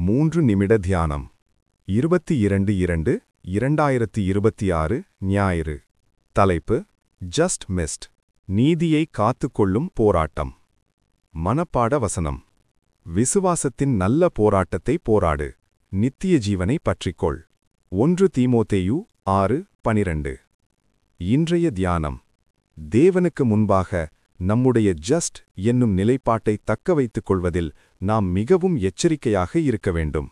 மூன்று நிமிட தியானம் இருபத்தி இரண்டு இரண்டு இரண்டாயிரத்தி இருபத்தி ஆறு ஞாயிறு தலைப்பு ஜஸ்ட் மிஸ்ட் நீதியை காத்துக்கொள்ளும் போராட்டம் மனப்பாட வசனம் விசுவாசத்தின் நல்ல போராட்டத்தை போராடு நித்திய ஜீவனை பற்றிக்கொள் ஒன்று தீமோத்தேயு ஆறு பனிரண்டு இன்றைய தியானம் தேவனுக்கு முன்பாக நம்முடைய ஜஸ்ட் என்னும் நிலைப்பாட்டை தக்க வைத்துக் கொள்வதில் நாம் மிகவும் எச்சரிக்கையாக இருக்க வேண்டும்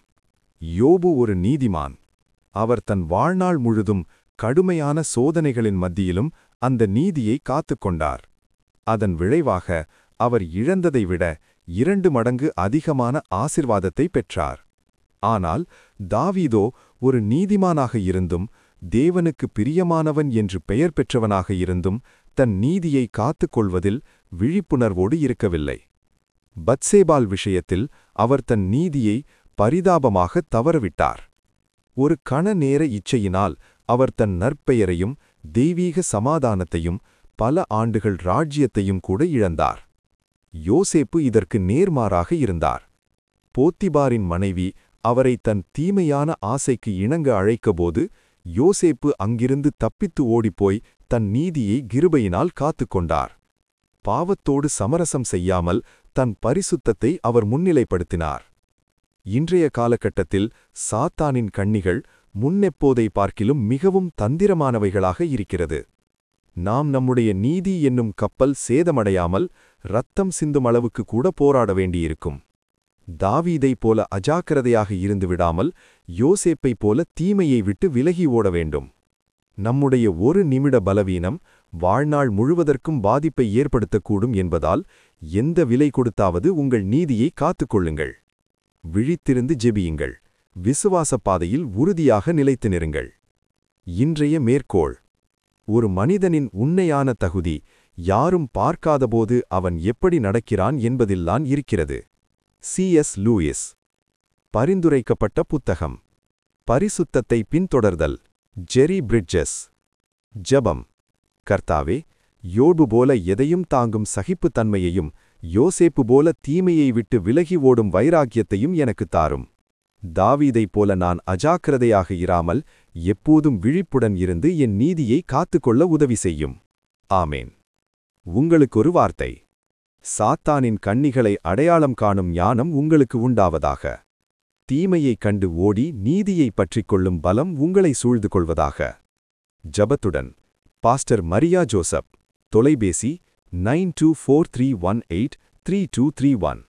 யோபு ஒரு நீதிமான் அவர் தன் வாழ்நாள் முழுதும் கடுமையான சோதனைகளின் மத்தியிலும் அந்த நீதியை காத்துக்கொண்டார் அதன் விளைவாக அவர் இழந்ததை விட இரண்டு மடங்கு அதிகமான ஆசிர்வாதத்தை பெற்றார் ஆனால் தாவீதோ ஒரு நீதிமானாக இருந்தும் தேவனுக்கு பிரியமானவன் என்று பெயர் பெற்றவனாக இருந்தும் தன் நீதியை காத்துக்கொள்வதில் விழிப்புணர்வோடு இருக்கவில்லை பத்சேபால் விஷயத்தில் அவர் தன் நீதியை பரிதாபமாக தவறவிட்டார் ஒரு கண நேர இச்சையினால் அவர் தன் நற்பெயரையும் தெய்வீக சமாதானத்தையும் பல ஆண்டுகள் ராஜ்யத்தையும் கூட இழந்தார் யோசேப்பு இதற்கு நேர்மாறாக இருந்தார் போத்திபாரின் மனைவி அவரை தன் தீமையான ஆசைக்கு இணங்க அழைக்கபோது யோசேப்பு அங்கிருந்து தப்பித்து ஓடிப்போய் தன் நீதியை கிருபையினால் காத்துக்கொண்டார் பாவத்தோடு சமரசம் செய்யாமல் தன் பரிசுத்தத்தை அவர் முன்னிலைப்படுத்தினார் இன்றைய காலகட்டத்தில் சாத்தானின் கண்ணிகள் முன்னெப்போதை பார்க்கிலும் மிகவும் தந்திரமானவைகளாக இருக்கிறது நாம் நம்முடைய நீதி என்னும் கப்பல் சேதமடையாமல் ரத்தம் சிந்தும் அளவுக்கு கூட போராட வேண்டியிருக்கும் தாவீதைப் போல அஜாக்கிரதையாக இருந்து விடாமல் யோசேப்பைப் போல தீமையை விட்டு விலகி ஓட வேண்டும் நம்முடைய ஒரு நிமிட பலவீனம் வாழ்நாள் முழுவதற்கும் பாதிப்பை ஏற்படுத்தக்கூடும் என்பதால் எந்த விலை கொடுத்தாவது உங்கள் நீதியை காத்துக்கொள்ளுங்கள் விழித்திருந்து ஜெபியுங்கள் விசுவாச பாதையில் உறுதியாக நிலைத்து நிறுங்கள் இன்றைய மேற்கோள் ஒரு மனிதனின் உண்மையான தகுதி யாரும் பார்க்காதபோது அவன் எப்படி நடக்கிறான் என்பதில்தான் இருக்கிறது சி எஸ் லூயிஸ் பரிந்துரைக்கப்பட்ட புத்தகம் பரிசுத்தத்தை பின்தொடர்தல் ஜெரி பிரிட்ஜஸ் ஜெபம் கர்த்தாவே யோபு போல எதையும் தாங்கும் சகிப்புத்தன்மையையும் யோசேப்பு போல தீமையை விட்டு விலகி ஓடும் வைராக்கியத்தையும் எனக்கு தாரும் தாவீதைப் போல நான் அஜாக்கிரதையாக இராமல் எப்போதும் விழிப்புடன் இருந்து என் நீதியை காத்துக்கொள்ள உதவி செய்யும் ஆமேன் உங்களுக்கொரு வார்த்தை சாத்தானின் கண்ணிகளை அடையாளம் காணும் ஞானம் உங்களுக்கு உண்டாவதாக தீமையைக் கண்டு ஓடி நீதியை பற்றிக் கொள்ளும் பலம் உங்களை சூழ்ந்து கொள்வதாக ஜபத்துடன் பாஸ்டர் மரியா ஜோசப் தொலைபேசி nine two four three one eight three two three one